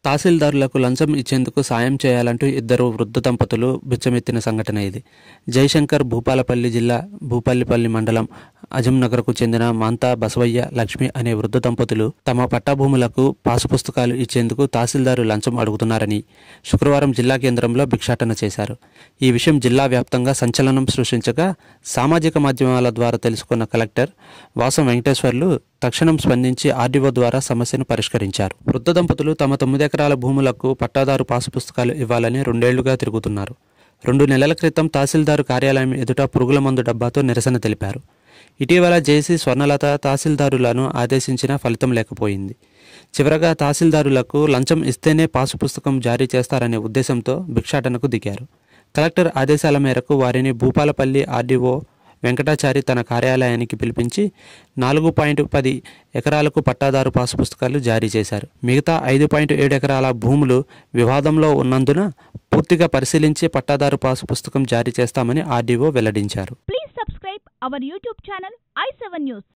తహసీల్దారులకు లంచం ఇచ్చేందుకు సాయం చేయాలంటూ ఇద్దరు వృద్ధ దంపతులు బిచ్చమెత్తిన సంఘటన ఇది జయశంకర్ భూపాలపల్లి జిల్లా భూపల్లిపల్లి మండలం అజంనగర్కు చెందిన మాంతా బసవయ్య లక్ష్మి అనే వృద్ధ దంపతులు తమ పట్టాభూములకు పాసు పుస్తకాలు ఇచ్చేందుకు తహసీల్దారు లంచం అడుగుతున్నారని శుక్రవారం జిల్లా కేంద్రంలో భిక్షాటన చేశారు ఈ విషయం జిల్లా వ్యాప్తంగా సంచలనం సృష్టించగా సామాజిక మాధ్యమాల ద్వారా తెలుసుకున్న కలెక్టర్ వాసం వెంకటేశ్వర్లు తక్షణం స్పందించి ఆర్డీఓ ద్వారా సమస్యను పరిష్కరించారు వృద్ధ దంపతులు తమ తొమ్మిది ఎకరాల భూములకు పట్టాదారు పాసు పుస్తకాలు ఇవ్వాలని రెండేళ్లుగా తిరుగుతున్నారు రెండు నెలల క్రితం తహసీల్దారు కార్యాలయం ఎదుట పురుగుల మందు డబ్బాతో నిరసన తెలిపారు ఇటీవల జేసీ స్వర్ణలత తహసీల్దారులను ఆదేశించినా ఫలితం లేకపోయింది చివరగా తహసీల్దారులకు లంచం ఇస్తేనే పాసు పుస్తకం జారీ చేస్తారనే ఉద్దేశంతో భిక్షాటనకు దిగారు కలెక్టర్ ఆదేశాల మేరకు వారిని భూపాలపల్లి ఆర్డీఓ వెంకటాచారి తన కార్యాలయానికి పిలిపించి నాలుగు పాయింట్ పది ఎకరాలకు పట్టాదారు పాసు పుస్తకాలు జారీ చేశారు మిగతా ఐదు పాయింట్ ఏడు ఎకరాల భూములు వివాదంలో ఉన్నందున పూర్తిగా పరిశీలించి పట్టాదారు పాసు పుస్తకం జారీ చేస్తామని ఆర్డీఓ వెల్లడించారు Please subscribe our YouTube channel i7 News.